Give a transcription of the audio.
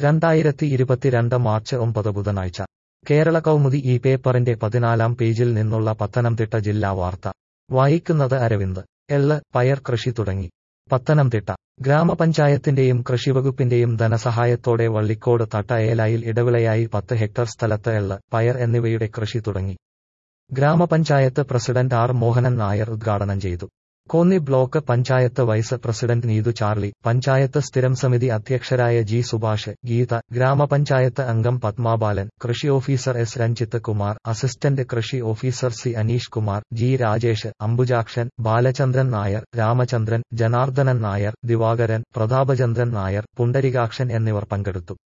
രണ്ടായിരത്തി ഇരുപത്തിരണ്ട് മാർച്ച് ഒമ്പത് ബുധനാഴ്ച കേരള കൗമുദി ഈ പേപ്പറിന്റെ പതിനാലാം പേജിൽ നിന്നുള്ള പത്തനംതിട്ട ജില്ലാ വാർത്ത വായിക്കുന്നത് അരവിന്ദ് എള്ള് പയർ കൃഷി തുടങ്ങി പത്തനംതിട്ട ഗ്രാമപഞ്ചായത്തിന്റെയും കൃഷിവകുപ്പിന്റെയും ധനസഹായത്തോടെ വള്ളിക്കോട് തട്ട ഏലായിൽ ഇടവിളയായി പത്ത് ഹെക്ടർ സ്ഥലത്ത് എള്ള് പയർ എന്നിവയുടെ കൃഷി തുടങ്ങി ഗ്രാമപഞ്ചായത്ത് പ്രസിഡന്റ് ആർ മോഹനൻ നായർ ഉദ്ഘാടനം ചെയ്തു Konni block panchayat vice president Neethu Charlie panchayat സ്ഥിരം സമിതി അധ്യക്ഷരായ ജി സുഭാഷ് ഗീത ഗ്രാമപഞ്ചായത്ത് അംഗം പത്മാബാലൻ കൃഷി officer S Ranjith Kumar assistant കൃഷി officer C Aneesh Kumar G Rajesh Ambujakshan Balachandran Nair Ramachandran Janardhanan Nair Divakaran Prathapachandran Nair Pundarikakshan എന്നിവർ പങ്കെടുത്തു